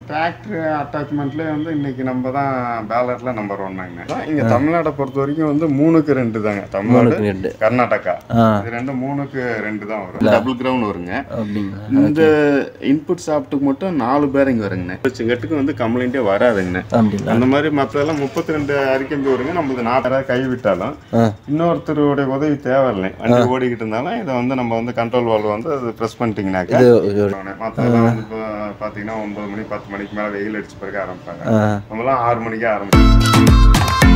Tractor அட்டாச்மெண்ட்லேயே வந்து இன்னைக்கு நம்ம தான் பேலர்ல நம்பர் ஒன்னாங்க இங்க தமிழ்நாட்டை பொறுத்த வரைக்கும் வந்து மூணுக்கு ரெண்டு தாங்க தமிழ்நாடு ரெண்டு கர்நாடகா ஆ இது ரெண்டு மூணுக்கு ரெண்டு தான் வரும் டபுள் கிரவுண்ட் வருங்க அப்படிங்களா இந்த இன்புட் ஷாப்ட்டுக்கு மட்டும் நாலு பேரிங் வருங்கண்ணே சிங்கட்டுக்கு வந்து கம்ப்ளைண்ட்டே வராதுங்கண்ணே அப்படிங்களா அந்த மாதிரி மற்றதெல்லாம் முப்பத்தி ரெண்டு அறிக்கம்பி வருங்க நம்மளுக்கு நாற்பதாயிரம் கை விட்டாலும் ஆ இன்னொருத்தருடைய உதவி தேவையில்லை வண்டி ஓடிக்கிட்டு இருந்தாலும் இதை வந்து நம்ம வந்து கண்ட்ரோல் வால்வ் வந்து அது ப்ரெஸ் பண்ணிட்டீங்கன்னாக்கா இது ஒரு- மற்றதெல்லாம் வந்து இப்போ பார்த்தீங்கன்னா ஒன்பது மணி பத்து மணிக்கு மேலே வெயில் அடிச்ச பிறகு ஆரம்பிப்பாங்க ஆ நம்மலாம் ஆறு மணிக்கு ஆரம்பிச்சோம்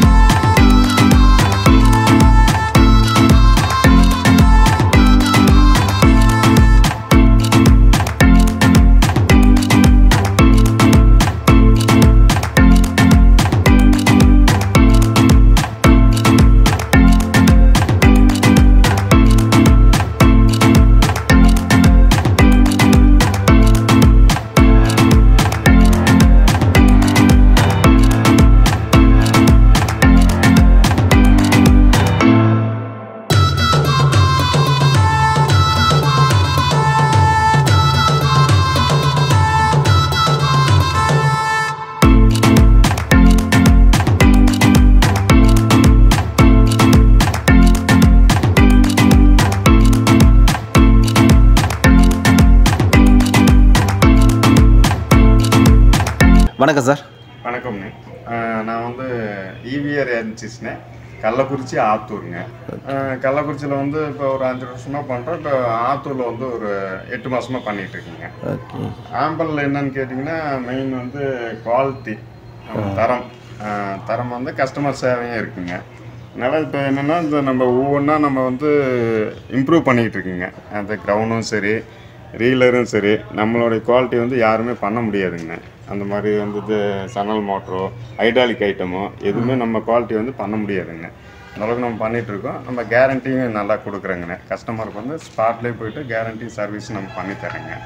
வணக்கம் சார் வணக்கம்ண்ணே அஹ் நான் வந்து இவிஆர் ஏஜென்சிஸ்னே கள்ளக்குறிச்சி ஆத்தூருங்க அஹ் கள்ளக்குறிச்சியில் வந்து இப்போ ஒரு அஞ்சு வருஷமாக பண்ணுறோம் இப்போ ஆத்தூரில் வந்து ஒரு எட்டு மாதமாக பண்ணிகிட்டு இருக்கீங்க ஓகே ஆம்பல் என்னன்னு கேட்டிங்கன்னா மெயின் வந்து குவாலிட்டி தரம் அஹ் தரம் வந்து கஸ்டமர் சேவையும் இருக்குங்க அதனால் இப்போ என்னென்னா இந்த நம்ம ஒவ்வொன்றா நம்ம வந்து இம்ப்ரூவ் பண்ணிக்கிட்டு இருக்கீங்க அந்த க்ரௌண்டும் சரி ரீலரும் சரி நம்மளுடைய குவாலிட்டி வந்து யாருமே பண்ண முடியாதுங்க அந்த மாதிரி வந்து இது சனல் மோட்டரோ ஹைட்ராலிக் ஐட்டமோ எதுவுமே நம்ம குவாலிட்டி வந்து பண்ண முடியாதுங்க அந்த அளவுக்கு நம்ம பண்ணிட்டு இருக்கோம் நம்ம கேரண்டியும் நல்லா கொடுக்குறோங்கண்ணே கஸ்டமருக்கு வந்து ஸ்பாட்லேயே போயிட்டு கேரண்டி சர்வீஸ் நம்ம பண்ணி தரேங்க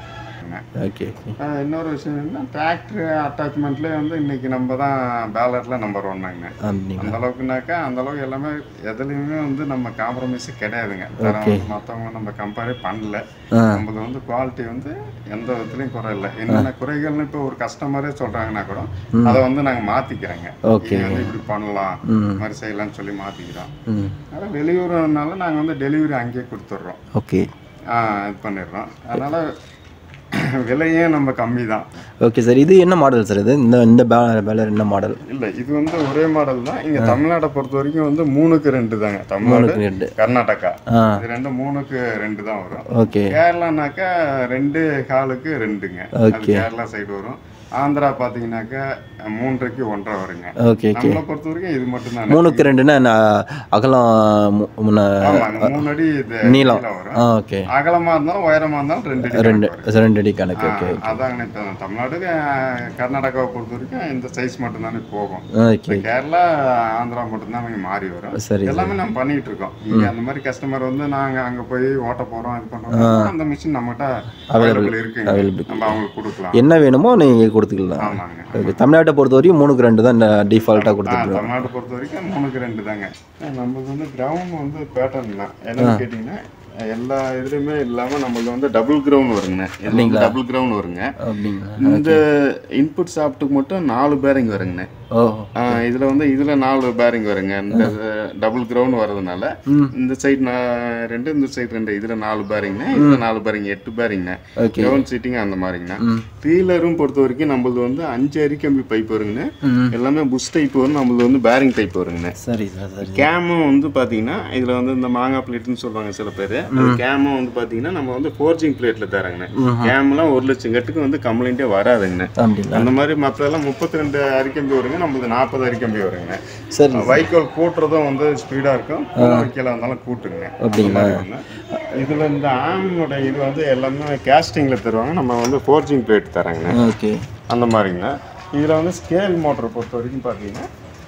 ஓகே ஓகே ஆஹ் இன்னொரு விஷயம் என்ன டிராக்டர் அட்டாச்மெண்ட்லேயே வந்து இன்னைக்கு நம்ம தான் பேலர்ல நம்பர் ஒன்னாங்க அப்படிங்களா அந்த அளவுக்குனாக்கா அந்த அளவுக்கு எல்லாமே எதுலையுமே வந்து நம்ம காம்ப்ரமைஸ் கிடையாதுங்க தரம் மற்றவங்க நம்ம கம்பேரே பண்ணல ஆ நம்மளது வந்து குவாலிட்டி வந்து எந்த விதத்துலையும் குறை இல்லை என்னென்ன குறைகள்னு இப்போ ஒரு கஸ்டமரே சொல்றாங்கன்னா கூட அதை வந்து நாங்கள் மாத்திக்கிறோங்க Okay. இது வந்து இப்படி பண்ணலாம் ம் இந்த மாதிரி செய்யலாம்னு சொல்லி மாத்திக்கிறோம் ம் அதனால் வெளியூர்னால நாங்கள் வந்து டெலிவரி அங்கேயே கொடுத்துட்றோம் ஓகே ஆ, இது பண்ணிடுறோம் அதனால விலையே நம்ம கம்மி தான் ஓகே சார் இது என்ன மாடல் சார் இது இந்த இந்த பேலர் பேலர் என்ன மாடல் இல்லை இது வந்து ஒரே மாடல் தான் இங்கே தமிழ்நாட்டை பொறுத்த வரைக்கும் வந்து மூணுக்கு ரெண்டு தாங்க தமிழ்நாடு மூணுக்கு ரெண்டு கர்நாடகா ஆ இது ரெண்டு மூணுக்கு ரெண்டு தான் வரும் ஓகே கேரளானாக்கா ரெண்டு காலுக்கு ரெண்டுங்க அது Okay. கேரளா சைடு வரும் ஆந்திரா பார்த்தீங்கன்னாக்கா மூன்றரைக்கு ஒன்றரை வருங்க ஓகே ஓகே நம்மளை பொறுத்த வரைக்கும் இது மட்டும் தான் மூணுக்கு ரெண்டுன்னா என்ன அகலம் மு- முன்ன ஆமாங்க மூணு அடி இது நீளம் நீளம் வரும் ஆ ஓகே அகலமா இருந்தாலும் உயரமா இருந்தாலும் ரெண்டு அடி ரெண்டு கணக்கு வரும். ரெண்டு அடி கணக்கு ஓகே ஆ, அதாங்கண்ணே இப்போ தமிழ்நாடு அஹ், கர்நாடகாவை பொறுத்த வரைக்கும் இந்த சைஸ் மட்டும்தானே போகும் ஓகே இப்ப கேரளா ஆந்திரா மட்டும்தான் இங்க மாறி வரும் சரி எல்லாமே நம்ம பண்ணிட்டு இருக்கோம் இங்க அந்த மாதிரி கஸ்டமர் வந்து நாங்க அங்க போய் ஓட்ட போறோம் இது பண்றோம் அந்த மிஷின் நம்மகிட்ட அவைலபிள் இருக்குங்க available. நம்ம அவங்களுக்கு கொடுக்கலாம் என்ன வேணுமோ நீங்கள் கொடுத்துக்கலாம் ஆமாங்க ஓகே தமிழ்நாட்டை பொறுத்த வரைக்கும் மூணுக்கு ரெண்டு தான் டிஃபால்ட்டாக ஆ, கொடுத்துருக்கோம் தமிழ்நாட்டை பொறுத்த வரைக்கும் மூணுக்கு ரெண்டு தாங்க நம்மளுக்கு வந்து கிரவுண்ட் வந்து பேட்டர்ன் தான் என்னன்னு கேட்டீங்கன்னா எல்லா இதுலயுமே இல்லாம நம்மளுக்கு வந்து டபுள் கிரவுண்ட் வருங்க டபுள் கிரவுண்ட் வருங்க அப்படிங்களா இந்த இன்புட் ஷாப்ட்டுக்கு மட்டும் நாலு பேரிங் வருங்கண்ணே ஓ ஆ, இதுல வந்து இதுல நாலு பேரிங் வருங்க இந்த டபுள் கிரவுண்ட் வர்றதுனால இந்த சைடு ரெண்டு இந்த சைடு ரெண்டு இதுல நாலு பேரிங்ண்ணே இதுல நாலு பேரிங் எட்டு பேரிங்ண்ணே ஓகே கிரவுண்ட் சீட்டிங் அந்த மாதிரிங்கண்ணா வீலரும் பொறுத்த வரைக்கும் நம்மளது வந்து அஞ்சு அரிக்கம்பி பைப் வருங்கண்ணே ம் எல்லாமே புஷ் டைப் வரும் நம்மளது வந்து பேரிங் டைப் வருங்கண்ணே சரி சார் சரி கேமும் வந்து பாத்தீங்கன்னா இதுல வந்து இந்த மாங்காய் பிளேட்னு சொல்லுவாங்க சில பேர் கேமும் வந்து பாத்தீங்கன்னா நம்ம வந்து ஃபோர்ஜிங் பிளேட்ல தராங்கண்ணே கேம்லாம் ஒரு லட்சம் கட்டுக்கு வந்து கம்ப்ளைண்டே வராதுங்கண்ணே அப்படிங்களா அந்த மாதிரி மற்றதெல்லாம் முப்பத்தி ரெண்டு அரிக்கம்பி வருங்க நம்மளுக்கு நாற்பது அரிக்கம்பி வருங்க சரி வைக்கோல் கூட்டுறதும் வந்து ஸ்பீடாக இருக்கும் வைக்கல இருந்தாலும் கூட்டுங்க அப்படிங்களா? அந்த மாதிரி ஒண்ணு. இதுல இந்த ஆமோட இது வந்து எல்லாமே கேஸ்டிங்ல தருவாங்க நம்ம வந்து ஃபோர்ஜிங் பிளேட் தராங்கண்ணே ஓகே அந்த மாதிரிங்க இதுல வந்து ஸ்கேல் மோட்டர் பொறுத்த வரைக்கும் பார்த்தீங்கன்னா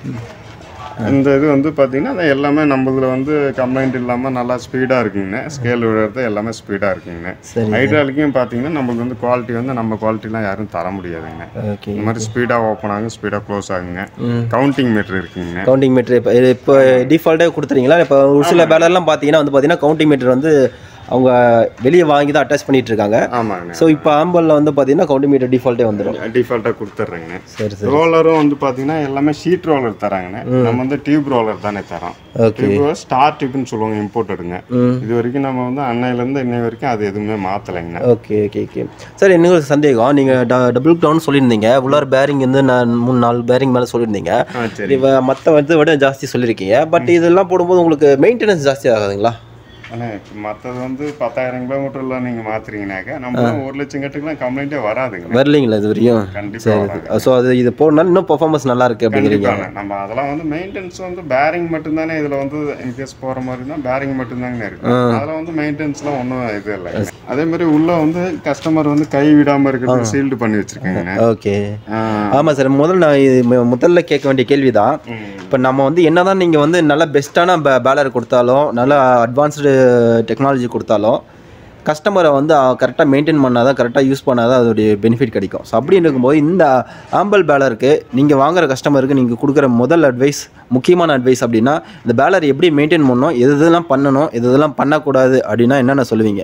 இந்த இது வந்து பார்த்தீங்கன்னா அது எல்லாமே நம்மளதுல வந்து கம்ப்ளைண்ட் இல்லாமல் நல்லா ஸ்பீடாக இருக்குங்க ஸ்கேல் விடுறது எல்லாமே ஸ்பீடாக இருக்குங்க சரி ஹைட்ராலிக்கும் பார்த்தீங்கன்னா நம்மளுக்கு வந்து குவாலிட்டி வந்து நம்ம குவாலிட்டிலாம் யாரும் தர முடியாதுங்க ஓகே இந்த மாதிரி ஸ்பீடாக ஓப்பன் ஆகும் ஸ்பீடாக க்ளோஸ் ஆகுங்க ம் கவுண்டிங் மீட்டர் இருக்குங்க கவுண்டிங் மீட்டர் இப்போ இப்போ டிஃபால்ட்டாக கொடுத்துறீங்களா இப்போ ஒரு சில பேலர்லாம் பார்த்தீங்கன்னா வந்து பார்த்தீங்கன்னா கவுண்டிங் மீட்டர் வந்து அவங்க வெளியே வாங்கி தான் அட்டாச் பண்ணிட்டு இருக்காங்க ஆமாங்கண்ணே ஸோ இப்போ ஆம்பலில் வந்து பார்த்தீங்கன்னா கவுண்ட் மீட்டர் டிஃபால்ட்டே வந்துடும் டிஃபால்ட்டாக கொடுத்துட்றேங்கண்ணே சரி சரி ரோலரும் வந்து பார்த்தீங்கன்னா எல்லாமே ஷீட் ரோலர் தராங்கண்ணே நம்ம வந்து டியூப் ரோலர் தானே தரோம் ஓகே டியூப் ஸ்டார் டியூப்னு சொல்லுவாங்க இம்போர்ட்டடுங்க ம் இது வரைக்கும் நம்ம வந்து அன்னையிலேருந்து இன்னை வரைக்கும் அது எதுவுமே மாற்றலைங்கண்ணே ஓகே ஓகே ஓகே சார் இன்னும் ஒரு சந்தேகம் நீங்கள் டபுள் டவுன் சொல்லியிருந்தீங்க உள்ளார் பேரிங் வந்து நான் மூணு நாலு பேரிங் மேலே சொல்லியிருந்தீங்க ஆ சரி இப்போ மற்ற வந்து விட ஜாஸ்தி சொல்லியிருக்கீங்க பட் இதெல்லாம் போடும்போது உங்களுக்கு மெயின்டெனன்ஸ் ஜாஸ்தி ஆகாதுங்களா அண்ணே மற்றது வந்து பத்தாயிரம் கிலோமீட்டர்ல நீங்கள் மாத்துறீங்கனாக்கா நம்ம ஒரு லட்சம் கட்டுக்கெல்லாம் கம்ப்ளைண்ட்டே வராதுங்க வரலீங்களா இது வரையும் கண்டிப்பாக வராது ஸோ அது இது போனாலும் இன்னும் பர்ஃபார்மன்ஸ் நல்லா இருக்கு அப்படிங்கிறீங்க கண்டிப்பாங்க நம்ம அதெல்லாம் வந்து மெயின்டெனன்ஸ் வந்து பேரிங் மட்டும்தானே இதுல வந்து இன்கேஸ் போற மாதிரி தான் பேரிங் மட்டும்தாங்க இருக்கு அதெல்லாம் வந்து மெயின்டெனன்ஸ்லாம் ஒன்றும் இது இல்லை அதே மாதிரி உள்ள வந்து கஸ்டமர் வந்து கை விடாம இருக்கிறதுக்கு சீல்டு பண்ணி வச்சிருக்காங்க ஓகே ஆமாம் சார் முதல்ல நான் இது மு- முதல்ல கேட்க வேண்டிய கேள்வி தான் இப்போ நம்ம வந்து என்னதான் நீங்கள் வந்து நல்ல பெஸ்ட்டான பேலர் கொடுத்தாலும் நல்ல அட்வான்ஸ்டு டெக்னாலஜி கொடுத்தாலும் கஸ்டமரை வந்து கரெக்டாக மெயின்டைன் பண்ணால் தான் கரெக்டாக யூஸ் பண்ணால் தான் அதோடைய பெனிஃபிட் கிடைக்கும் ஸோ அப்படி இருக்கும்போது இந்த ஆம்பல் பேலருக்கு நீங்கள் வாங்குற கஸ்டமருக்கு நீங்கள் கொடுக்குற முதல் அட்வைஸ் முக்கியமான அட்வைஸ் அப்படின்னா இந்த பேலர் எப்படி மெயின்டைன் பண்ணணும் எது இதெல்லாம் பண்ணணும் எது இதெல்லாம் பண்ணக்கூடாது அப்படின்னா என்னென்ன சொல்லுவீங்க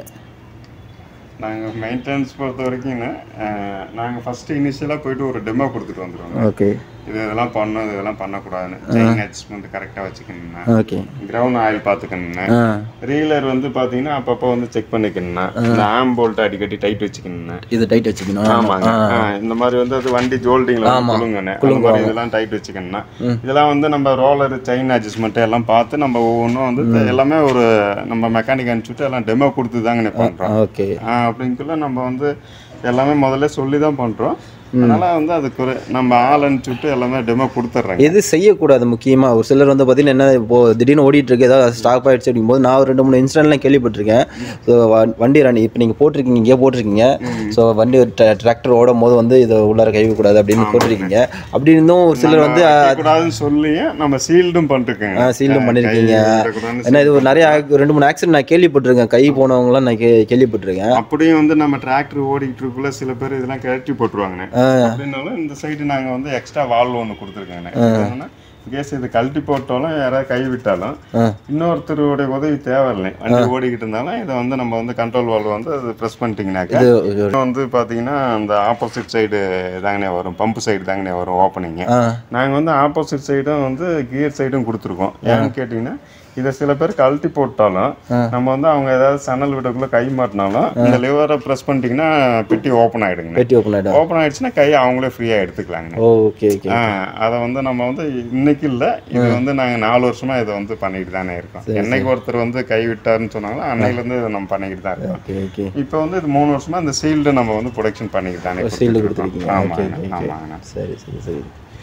நாங்க மெயின்டெனன்ஸ் பொறுத்த வரைக்கும் நாங்க ஃபர்ஸ்ட் இனிஷியலா போயிட்டு ஒரு டெமோ கொடுத்துட்டு வந்துருவோம் ஓகே இது இதெல்லாம் பண்ணணும் இது இதெல்லாம் பண்ணக்கூடாதுன்னு செயின் அட்ஜஸ்ட்மெண்ட் கரெக்டாக வச்சுக்கணும்னா ஓகே கிரவுண்ட் ஆயில் பார்த்துக்கணும்னா ஆ ரீலர் வந்து பாத்தீங்கன்னா அப்பப்போ வந்து செக் பண்ணிக்கணும்னா இந்த ஆம் போல்ட் அடிக்கடி டைட் வச்சுக்கணும்னா இது டைட் வச்சுக்கணும் ஆமாங்க ஆ, இந்த மாதிரி வந்து அது வண்டி ஜோல்டிங்ல குழுங்கண்ணே அந்த மாதிரி இதெல்லாம் டைட் வச்சுக்கணும்னா இதெல்லாம் வந்து நம்ம ரோலர் செயின் அட்ஜஸ்ட்மெண்ட் எல்லாம் பார்த்து நம்ம ஒவ்வொன்றும் வந்து எல்லாமே ஒரு நம்ம மெக்கானிக் அனுப்பிச்சுட்டு எல்லாம் டெமோ கொடுத்து தாங்க பண்றோம் ஓகே ஆ, அப்படிங்கக்குள்ள நம்ம வந்து எல்லாமே முதல்ல சொல்லி தான் பண்றோம் அதனால வந்து அது குறை நம்ம ஆள் அனுப்பிச்சுட்டு எல்லாமே டெமோ கொடுத்துட்றாங்க எது செய்யக்கூடாது முக்கியமாக ஒரு சிலர் வந்து பார்த்தீங்கன்னா என்ன இப்போ திடீர்னு ஓடிட்டு இருக்கு ஏதாவது ஸ்டாப் ஆயிடுச்சு அப்படிங்கும்போது நான் ஒரு ரெண்டு மூணு இன்சிடென்ட்லாம் கேள்விப்பட்டிருக்கேன் ஸோ வண்டி ரன் இப்போ நீங்கள் போட்டிருக்கீங்க இங்கே போட்டிருக்கீங்க ஸோ வண்டி டிராக்டர் ஓடும் போது வந்து இதை உள்ளார கைவிடக்கூடாது அப்படின்னு போட்டிருக்கீங்க அப்படி இருந்தும் ஒரு சிலர் வந்து கூடாதுன்னு சொல்லியும் நம்ம சீல்டும் பண்ணிருக்கோங்க சீல்டும் பண்ணியிருக்கீங்க ஏன்னா இது ஒரு நிறைய ac- ரெண்டு மூணு ஆக்சிடென்ட் நான் கேள்விப்பட்டிருக்கேன் கை போனவங்களாம் நான் கே கேள்விப்பட்டிருக்கேன் அப்படியும் வந்து நம்ம டிராக்டர் ஓடிட்டு இருக்குள்ள சில பேர் இதெல்லாம் கழட்டி போட்டுருவாங்கண்ணே அப்படின்னாலும் இந்த சைடு நாங்க வந்து எக்ஸ்ட்ரா வால்வ் ஒன்று கொடுத்துருக்கோங்க என்னன்னா கேஸ் இது கழட்டி போட்டாலும் யாராவது கை விட்டாலும் ஆ. இன்னொருத்தருடைய உதவி தேவையில்லை வண்டி ஓடிக்கிட்டு இருந்தாலும் இதை வந்து நம்ம வந்து கண்ட்ரோல் வால்வ் வந்து அது ப்ரெஸ் பண்ணிட்டீங்கனாக்கா இது இது- இன்னும் வந்து பாத்தீங்கன்னா அந்த ஆப்போசிட் சைடு தாங்கண்ணே வரும் பம்பு சைடு தாங்கண்ணே வரும் ஓப்பனிங் ஆ நாங்க வந்து ஆப்போசிட் சைடும் வந்து கியர் சைடும் கொடுத்துருக்கோம் ஏன்னு கேட்டிங்கன்னா இதை சில பேர் கழட்டி போட்டாலும் நம்ம வந்து அவங்க ஏதாவது சணல் விடக்குள்ள கை மாட்டினாலும் இந்த லிவரை ப்ரெஸ் பண்ணிட்டீங்கன்னா பெட்டி ஓப்பன் ஆயிடுங்க பெட்டி ஓப்பன் ஆகிடும் ஓப்பன் ஆயிடுச்சுன்னா கையை அவங்களே ஃப்ரீயாக எடுத்துக்கலாங்க ஓகே ஓகே அதை வந்து நம்ம வந்து இன்னைக்கு இல்லை இது வந்து நாங்கள் நாலு வருஷமா இதை வந்து பண்ணிட்டு தானே இருக்கோம் என்னைக்கு ஒருத்தர் வந்து கை விட்டாருன்னு சொன்னாங்களோ அன்னையிலேருந்து இதை நம்ம பண்ணிக்கிட்டு தான் இருக்கோம் ஓகே ஓகே இப்போ வந்து இது மூணு வருஷமா இந்த சீல்டு நம்ம வந்து ப்ரொடக்ஷன் பண்ணிக்கிட்டு தானே சீல்டு கொடுத்துட்டு கொடுத்துருக்கீங்க இருக்கோம். ஓகே ஆமாங்க ஓகே ஆமாங்கண்ணா சரி சரி சரி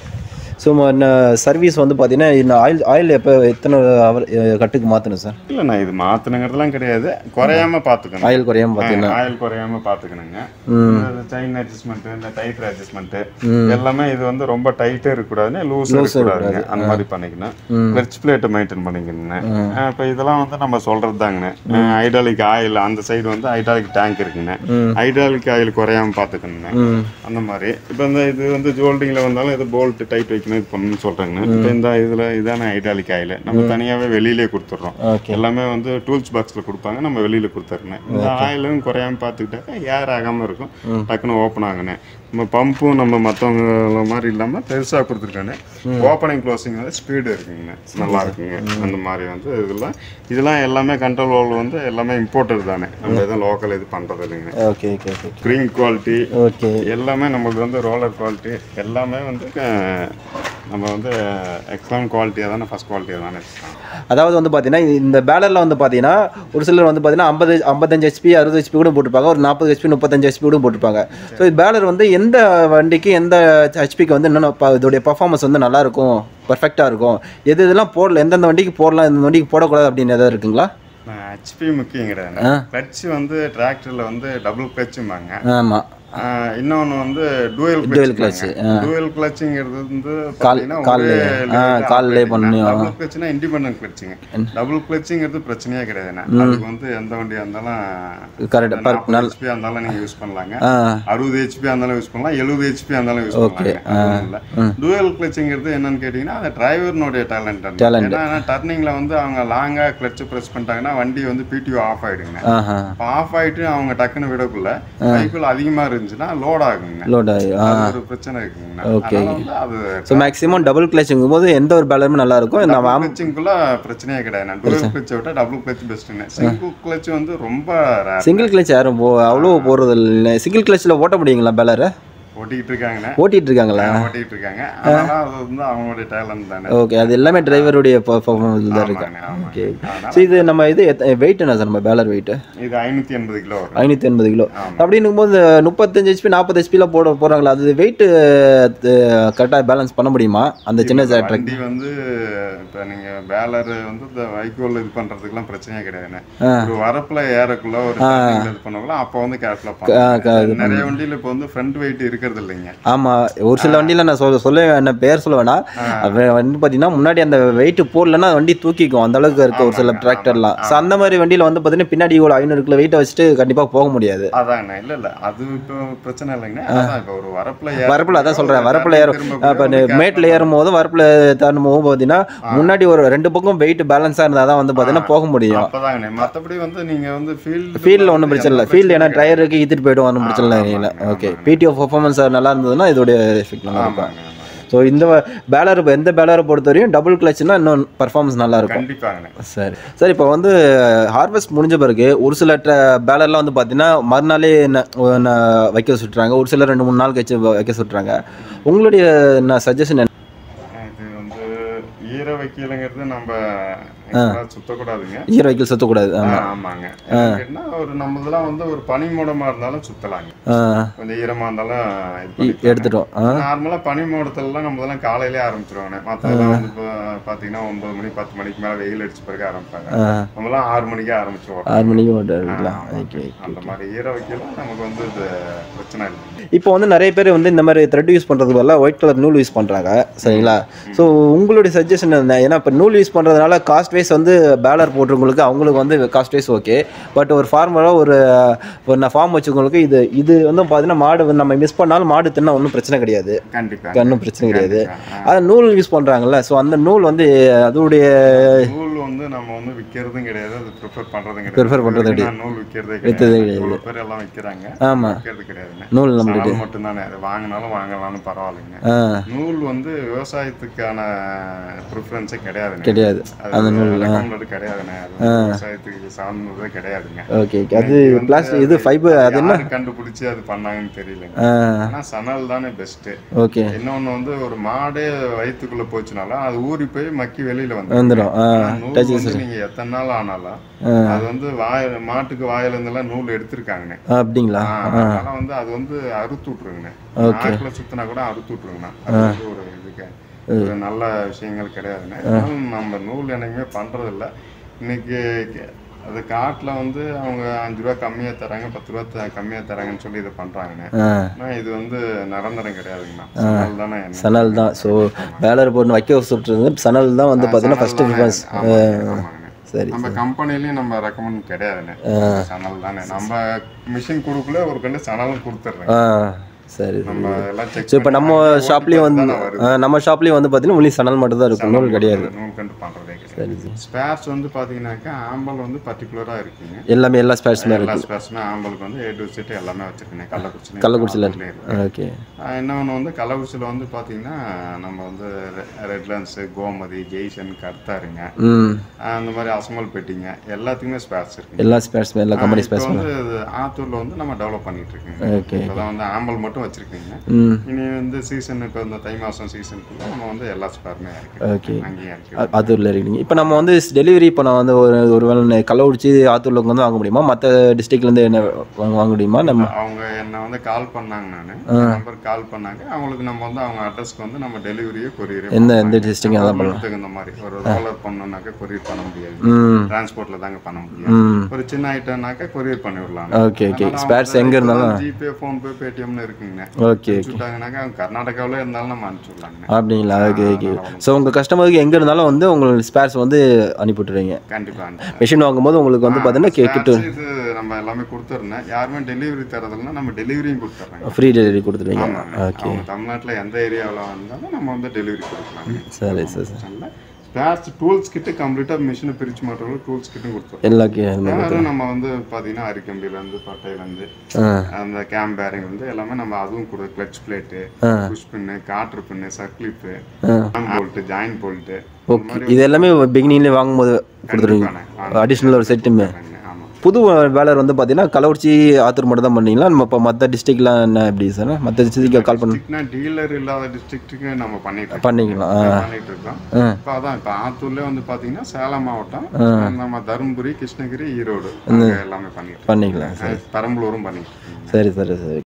ஸோ சர்வீஸ் வந்து பார்த்தீங்கன்னா இந்த ஆயில் ஆயில் எப்போ எத்தனை அவர் கட்டுக்கு மாற்றணும் சார் இல்லைண்ணா இது மாற்றணுங்கிறதுலாம் கிடையாது குறையாம பார்த்துக்கணும் ஆயில் குறையாம பார்த்தீங்கன்னா ஆயில் குறையாம பார்த்துக்கணுங்க செயின் அட்ஜஸ்ட்மெண்ட் இந்த டைட் அட்ஜஸ்ட்மெண்ட் ம். எல்லாமே இது வந்து ரொம்ப டைட்டே இருக்கக்கூடாதுன்னு லூஸ் இருக்கக்கூடாதுங்க அந்த மாதிரி பண்ணிக்கணும் கிளச் பிளேட்டை மெயின்டைன் பண்ணிக்கணுங்க இப்போ இதெல்லாம் வந்து நம்ம சொல்றது தாங்கண்ணே ஹைட்ராலிக் ஆயில் அந்த சைடு வந்து ஹைட்ராலிக் டேங்க் இருக்குங்க ஹைட்ராலிக் ஆயில் குறையாம பார்த்துக்கணுங்க ம் அந்த மாதிரி இப்போ இந்த இது வந்து ஜோல்டிங்கில் வந்தாலும் இது போல்ட் டைட் வைக்கணும் இது பண்ணணும்னு சொல்கிறாங்க இப்போ இந்த இதில் இதான ஹைட்ராலிக் ஆயில் நம்ம தனியாகவே வெளியிலே கொடுத்துட்றோம் ஓகே எல்லாமே வந்து டூல்ஸ் பாக்ஸில் கொடுப்பாங்க நம்ம வெளியில் கொடுத்துருங்க இந்த ஆயிலும் குறையாம பார்த்துக்கிட்டாக்கா ஏர் ஆகாமல் இருக்கும் டக்குன்னு ஓப்பன் ஆகுனே நம்ம பம்பும் நம்ம மற்றவங்கள மாதிரி இல்லாமல் பெருசாக கொடுத்துருக்கானே ஓப்பனிங் க்ளோசிங் வந்து ஸ்பீடு இருக்குங்க நல்லா இருக்குங்க அந்த மாதிரி வந்து இதெல்லாம் இதெல்லாம் எல்லாமே கண்ட்ரோல் வால்வ் வந்து எல்லாமே இம்போர்ட்டட் தானே நம்ம எதுவும் லோக்கல் இது பண்ணுறது இல்லைங்க okay okay okay green quality okay எல்லாமே நம்மளுக்கு வந்து ரோலர் குவாலிட்டி எல்லாமே வந்து அஹ், நம்ம வந்து எக்ஸாம் குவாலிட்டியாக தானே ஃபஸ்ட் குவாலிட்டியாக தானே வச்சுருக்கோம் அதாவது வந்து பார்த்தீங்கன்னா இந்த பேலரில் வந்து பார்த்தீங்கன்னா ஒரு சிலர் வந்து பார்த்தீங்கன்னா ஐம்பது ஐம்பத்தஞ்சு ஹெச்பி அறுபது ஹெச்பி கூட போட்டிருப்பாங்க ஒரு நாற்பது ஹெச்பி முப்பத்தஞ்சு ஹெச்பி கூட போட்டிருப்பாங்க ஸோ இது பேலர் வந்து எந்த வண்டிக்கு எந்த ஹெச்பிக்கு வந்து இன்னும் ப- இதோடைய பர்ஃபார்மன்ஸ் வந்து நல்லா இருக்கும் பர்ஃபெக்டாக இருக்கும் எது இதெல்லாம் போடல எந்தெந்த வண்டிக்கு போடலாம் எந்த வண்டிக்கு போடக்கூடாது அப்படின்னு எதாவது இருக்குங்களா ஹெச்பி முக்கியம் கிடையாது கிளட்ச் வந்து டிராக்டரில் வந்து டபுள் கிளச்சும்பாங்க ஆமாம் இன்னொன்று வந்து dual Dual clutch clutch, dual கிளச்சுங்கிறது வந்து பார்த்தீங்கன்னா கால்லே, ஆ, கால்லே பண்ணியும். டபுள் கிளச்சுனா இண்டிபெண்டன்ட் கிளச்சுங்க டபுள் கிளச்சுங்கிறது பிரச்சனையே கிடையாதுண்ணே அதுக்கு வந்து எந்த வண்டியாக இருந்தாலும் கரெக்ட் பர் நாற்பது ஹெச்பி இருந்தாலும் நீங்கள் யூஸ் பண்ணலாங்க ஆ அறுபது ஹெச்பி இருந்தாலும் யூஸ் பண்ணலாம் எழுபது ஹெச்பி இருந்தாலும் யூஸ் பண்ணலாம் டூயல் கிளச்சுங்கிறது என்னன்னு கேட்டிங்கன்னா அந்த டிரைவர்னுடைய டேலண்ட் Talent. ஏன்னா டர்னிங்கில் வந்து அவங்க லாங்காக கிளச்சு ப்ரெஸ் பண்ணிட்டாங்கன்னா வண்டி வந்து பிடிஓ ஆஃப் ஆகிடுங்க ஆஹா இப்போ ஆஃப் ஆயிட்டு அவங்க டக்குன்னு விடக்குள்ள சைக்கிள் அதிகமா இருந்துச்சுன்னா லோட் ஆகுங்க லோட் ஆகி ஆ அது ஒரு பிரச்சனை இருக்குங்கண்ணா அதனால வந்து அது ஸோ மேக்ஸிமம் டபுள் கிளச்சுங்கும் போது எந்த ஒரு பேலருமே நல்லா இருக்கும் இந்த டபுள் கிளச்சுக்குள்ள பிரச்சனையே கிடையாது டூயல் கிளச்சை விட டபுள் கிளச் பெஸ்ட்டுங்க சிங்கிள் கிளச் வந்து ரொம்ப ரேர் சிங்கிள் கிளச் யாரும் போ அவ்வளோ போகிறது இல்லை சிங்கிள் கிளச்சில் ஓட்ட முடியுங்களா பேலரை ஓட்டிக்கிட்டு இருக்காங்கண்ணே ஓட்டிட்டு இருக்காங்களா ஓட்டிட்டு இருக்காங்க அதனால அது வந்து அவங்களுடைய டேலண்ட் தானே ஓகே அது எல்லாமே டிரைவருடைய பர்ஃபார்மன்ஸ் தான் இருக்கு ஆமாங்க, ஆமாங்க. ஓகே அதனால ஸோ இது நம்ம இது வெயிட் என்ன சார் நம்ம பேலர் வெயிட்டு இது ஐநூத்தி எண்பது கிலோ வரும் ஐநூற்றி எண்பது கிலோ ஆமா. அப்படின்னும் போது முப்பத்தஞ்சு ஹெச்பி நாற்பது ஹெச்பியில் போட போகிறாங்களா அது வெயிட்டு கரெக்டாக பேலன்ஸ் பண்ண முடியுமா அந்த சின்ன ட்ராக் வண்டி வந்து இப்போ நீங்க பேலர் வந்து இந்த வைக்கோல் இது பண்றதுக்குலாம் பிரச்சனையே கிடையாதுண்ணே ஒரு வரப்புல ஏறக்குள்ள ஒரு turning இது பண்ணக்குள்ள அப்போ வந்து கேர்ஃபுல்லாக பண்ணலாம் நிறைய வண்டியில இப்போ வந்து ஃப்ரண்ட் வெயிட் இருக்கிறது இல்லைங்க ஆமாம் ஒரு சில வண்டியில் நான் சொல்ல சொல்ல என்ன பேர் சொல்ல வேணாம் அது வந்து பார்த்தீங்கன்னா முன்னாடி அந்த வெயிட் போடலன்னா வண்டி தூக்கிக்கும் அந்த அளவுக்கு இருக்கு ஒரு சில டிராக்டர்லாம் ஸோ அந்த மாதிரி வண்டியில் வந்து பார்த்தீங்கன்னா பின்னாடி இவ்வளோ ஐநூறு கிலோ வெயிட்டை வச்சுட்டு கண்டிப்பாக போக முடியாது அதாங்கண்ணா இல்ல இல்ல அது இப்போ பிரச்சனை இல்லைங்கண்ணா அதான் இப்போ ஒரு வரப்புல ஏற- வரப்புல அதான் சொல்கிறேன் வரப்புல ஏறும் திரும்ப இப்போ மேட்டில் ஏறும் போது வரப்புல தாண்டும் போது பார்த்தீங்கன்னா முன்னாடி ஒரு ரெண்டு பக்கம் வெயிட் பேலன்ஸாக இருந்தால் தான் வந்து பார்த்தீங்கன்னா போக முடியும் அப்பதாங்கண்ணே மத்தபடி வந்து நீங்க வந்து ஃபீல்டு ஃபீல்டில் ஒன்றும் பிரச்சனை இல்லை ஃபீல்டு ஏன்னா டயருக்கு ஈத்துட்டு போய்டும் ஒன்றும் பிரச்சனை இல்லை ஓகே பிடிஓ பர்ஃபார்மன்ஸ் நல்லா இருந்ததுன்னா இதோடைய எஃபெக்ட் நல்லா இருக்கும் ஸோ இந்த பேலர் எந்த பேலரை பொறுத்த வரையும் டபுள் கிளச்னா இன்னும் பர்ஃபார்மன்ஸ் நல்லா இருக்கும் கண்டிப்பாங்கண்ணே சரி சார் இப்போ வந்து ஹார்வெஸ்ட் முடிஞ்ச பிறகு ஒரு சில பேலர்லாம் வந்து பார்த்தீங்கன்னா மறுநாளே ந- ந- வைக்க சுட்டுறாங்க ஒரு சில ரெண்டு மூணு நாள் கழிச்சு வ- வைக்க சுட்டுறாங்க உங்களுடைய நான் சஜஷன் என்ன இது வந்து ஈர வைக்கலுங்கிறது நம்ம எங்கேயாவது சுத்தக்கூடாதுங்க ஈர வைக்கல் சுற்றக்கூடாது ஆமாம் ஆமாங்க என்னன்னு கேட்டா ஒரு நம்ம இதெல்லாம் வந்து ஒரு பனிமூடமா இருந்தாலும் சுத்தலாங்க கொஞ்சம் ஈரமா இருந்தாலும் இது பண்ணிக்கலாம். எடுத்துட்டோம் ஆ நார்மலா பனி மூடத்துலலாம் நம்ம இதெல்லாம் காலையிலே ஆரம்பிச்சிருவாங்க மற்றதெல்லாம் வந்து இப்போ பார்த்தீங்கன்னா ஒன்பது மணி பத்து மணிக்கு மேலே வெயில் அடிச்ச பிறகு ஆரம்பிப்பாங்க ஆ. நம்மலாம் ஆறு மணிக்கே ஆரம்பிச்சிருவோம் ஆறு மணிக்கு ஓட்ட எடுக்கலாம் ஓகே அந்த மாதிரி ஈர வைக்கலாம் நமக்கு வந்து இது பிரச்சனை இல்லை இப்போ வந்து நிறைய பேர் வந்து இந்த மாதிரி த்ரெட் யூஸ் பண்ணுறதுக்கு பதிலாக ஒயிட் கலர் நூல் யூஸ் பண்ணுறாங்க சரிங்களா ஸோ உங்களுடைய சஜஷன் என்ன ஏன்னா இப்போ நூல் யூஸ் பண்ணுறதுனால காஸ்ட் வைஸ் வந்து பேலர் போட்டுறவங்களுக்கு அவங்களுக்கு வந்து காஸ்ட் வைஸ் ஓகே பட் ஒரு ஃபார்மராக ஒரு ஒரு நான் ஃபார்ம் வச்சவங்களுக்கு இது இது வந்து பார்த்தீங்கன்னா மாடு வந்து நம்ம மிஸ் பண்ணாலும் மாடு தின்னா ஒன்றும் பிரச்சனை கிடையாது கண்டிப்பா ஒன்றும் பிரச்சனை கிடையாது அது நூல் யூஸ் பண்ணுறாங்கல்ல ஸோ அந்த நூல் வந்து அதோடைய நூல் வந்து நம்ம வந்து விற்கிறதும் கிடையாது அது ப்ரிஃபர் பண்றதும் கிடையாது Prefer பண்றது இது வரைக்கும் நான் நூல் விற்கிறதே வித்ததே கிடையாது இவ்வளோ பேர் எல்லாம் விற்கிறாங்க ஆமாம் விற்கிறது கிடையாதுங்க நூல் நம்மளுடைய சணல் மட்டும்தானே அது வாங்கினாலும் வாங்கலாம்னு பரவாயில்லைங்க ஆ நூல் வந்து விவசாயத்துக்கான ப்ரிஃபரன்ஸே கிடையாதுங்க கிடையாது அது ரெக்கமெண்டட் கிடையாதுண்ணே அது வந்து விவசாயத்துக்கு சார்ந்ததே கிடையாதுங்க ஓகே ஓகே அது பிளாஸ்டிக் இது ஃபைபர் அது என்ன யாரு கண்டுபிடிச்சு அது பண்ணாங்கன்னு தெரியலங்க ஆ ஆனா சணல் தானே பெஸ்ட் ஓகே இன்னொன்னு வந்து ஒரு மாடே வயித்துக்குள்ள போச்சுனாலும் அது ஊறி போய் மக்கி வெளியில வந்து வந்துடும் ஆ நூல் வந்து நீங்க எத்தனை நாள் ஆனாலும் அது வந்து வாய மாட்டுக்கு வாயில இருந்தெல்லாம் நூல் எடுத்திருக்காங்கண்ணே ஆ, அப்படிங்களா ஆ, அதனால வந்து அது வந்து அறுத்து விட்டுருங்கண்ணே நாக்குல சுத்தினா கூட அறுத்து விட்டுருங்கண்ணா அது வந்து ஒரு இதுக்கு ஒரு நல்ல விஷயங்கள் கிடையாதுண்ணே அதனால நம்ம நூல் என்னைக்குமே பண்றது இல்ல இன்னைக்கு கே- அது காட்டுல வந்து அவங்க அஞ்சு ரூபா கம்மியா தராங்க பத்து ரூபா த- கம்மியா தராங்கன்னு சொல்லி இதை பண்றாங்கண்ணே ஆ ஆனா இது வந்து நிரந்தரம் கிடையாதுங்கண்ணா சணல் தானே என்ன சணல் தான் ஸோ பேலர் போட்டு வைக்க சுட்டுறது சணல் தான் வந்து பார்த்தீங்கன்னா ஃபஸ்ட்டு ப்ரிஃபரன்ஸ் ஆமாங்கண்ணே. சரி நம்ம கம்பெனிலையும் நம்ம ரெக்கமெண்ட் கிடையாதுண்ணே சணல் தானே நம்ம மிஷின் கொடுக்கல ஒரு கண்டு சணலும் கொடுத்துட்றேன் ஆ சரி நம்ம எல்லாம் செக் ஸோ இப்போ நம்ம ஷாப்லேயும் வந்து ஆ, நம்ம ஷாப்லேயும் வந்து பார்த்தீங்கன்னா ஒன்லி சணல் மட்டும் தான் இருக்கும் நூல் கிடையாது நூல் கண்டு பண்றதே கிடையாது சரி சரி ஸ்பேர்ஸ் வந்து பாத்தீங்கன்னாக்கா ஆம்பல் வந்து பர்டிகுலரா இருக்குங்க எல்லாமே எல்லா ஸ்பேர்ஸுமே எல்லா ஸ்பேர்ஸுமே ஆம்பலுக்கு வந்து ஏ டு செட் எல்லாமே வச்சிருக்கேன் கள்ளக்குறிச்சி கள்ளக்குறிச்சியில் ஓகே இன்னொன்று வந்து கள்ளக்குறிச்சியில் வந்து பார்த்தீங்கன்னா நம்ம வந்து ரெட்லன்ஸு கோமதி ஜெய்சன் கர்த்தாருங்க ம் அந்த மாதிரி அசமல் பெட்டிங்க எல்லாத்துக்குமே ஸ்பேர்ஸ் இருக்குங்க எல்லா ஸ்பேர்ஸுமே எல்லா கம்பெனி இப்போ ஸ்பேர்ஸ் வந்து இது ஆத்தூர்ல வந்து நம்ம டெவலப் பண்ணிட்டு இருக்கோங்க ஓகே இப்போதான் வந்து ஆம்பல் மட்டும் வச்சுருக்கீங்க ம் இனி வந்து சீசன் இப்போ இந்த தை மாதம் சீசனுக்குள்ள நம்ம வந்து எல்லா ஸ்பேருமே இருக்கு ஓகே அங்கேயும் இருக்கு ஆத்தூரில் இருக்கீங்க இப்போ நம்ம வந்து டெலிவரி இப்போ நான் வந்து ஒரு ஒரு வேளை கள்ளக்குறிச்சி ஆத்தூரில் வந்து வாங்க முடியுமா மற்ற டிஸ்ட்ரிக்ட்லேருந்து என்ன வாங்க வாங்க முடியுமா நம்ம அவங்க என்ன வந்து கால் பண்ணாங்க நான் நம்பர் கால் பண்ணாங்க அவங்களுக்கு நம்ம வந்து அவங்க அட்ரஸ்க்கு வந்து நம்ம டெலிவரியே கொரியர் எந்த எந்த டிஸ்ட்ரிக்ட் அதான் பண்ணலாம் தகுந்த மாதிரி ஒரு ரோலர் பண்ணோம்னாக்கா கொரியர் பண்ண முடியாது ம் டிரான்ஸ்போர்ட்ல தாங்க பண்ண முடியும் ம் ஒரு சின்ன ஐட்டம்னாக்கா கொரியர் பண்ணி விடலாம் ஓகே ஓகே ஸ்பேர்ஸ் எங்கே இருந்தாலும் ஜிபே ஃபோன்பே பேடிஎம்னு இருக்குங்க ஓகே அனுப்பிச்சுட்டாங்கனாக்கா அவங்க கர்நாடகாவில் இருந்தாலும் நம்ம அனுப்பிச்சு விடலாங்க அப்படிங்களா ஓகே ஓகே ஸோ உங்கள் கஸ்டமருக்கு எங்கே இருந்தாலும் வந்து உங்களுக்கு ஸ்பேர்ஸ் வந்து அனுப்பிவிட்டுருவீங்க கண்டிப்பா அனுப்பிச்சு மிஷின் வாங்கும்போது உங்களுக்கு வந்து பார்த்தீங்கன்னா கேட்டுட்டு Spares இது நம்ம எல்லாமே கொடுத்துருந்தேன் யாருமே டெலிவரி தரதில்லைன்னா நம்ம டெலிவரியும் கொடுத்துட்றோங்க ஃப்ரீ டெலிவரி கொடுத்துருவீங்க ஓகே அவங்க தமிழ்நாட்டில் எந்த ஏரியாவில் வந்தாலும் நம்ம வந்து டெலிவரி கொடுக்கலாம் சரி சரி சரி ஸ்பேர்ஸ் டூல்ஸ் கிட்ட கம்ப்ளீட்டாக மிஷினை பிரித்து மாட்டுறோம் டூல்ஸ் கிட்டும் கொடுத்துருவோம் எல்லா கே இந்த அதுவும் நம்ம வந்து பார்த்தீங்கன்னா அரிக்கம்பிலேருந்து பட்டையிலேருந்து ஆ அந்த கேம் பேரிங் வந்து எல்லாமே நம்ம அதுவும் கொடு clutch plate bush pin cotter pin circlip bolt join bolt okay இது எல்லாமே பிகினிங்லேயே வாங்கும்போது கொடுத்துருவீங்க அடிஷ்னல் ஒரு செட்டுமே ஆமாம் புது வேலர் வந்து பார்த்தீங்கன்னா கள்ளக்குறிச்சி ஆத்தூர் மட்டும் தான் பண்ணீங்களா நம்ம இப்போ மற்ற டிஸ்ட்ரிக்ட்லாம் என்ன எப்படி சார் மற்ற டிஸ்ட்ரிக்ட் கால் பண்ண டிஸ்ட்ரிக்ட்னா டீலர் இல்லாத டிஸ்ட்ரிக்ட்டுக்கு நம்ம பண்ணிட்டு இருக்கோம் பண்ணிக்கலாம் ஆ பண்ணிட்டு இருக்கோம் ஆ இப்போ அதான் இப்போ ஆத்தூர்லேயே வந்து பார்த்தீங்கன்னா சேலம் மாவட்டம் நம்ம தருமபுரி கிருஷ்ணகிரி ஈரோடு அங்க எல்லாமே பண்ணிட்டு இருக்கோம் பண்ணிக்கலாம் சார் பெரம்பலூரும் பண்ணிட்டு இருக்கோம் சரி சரி சரி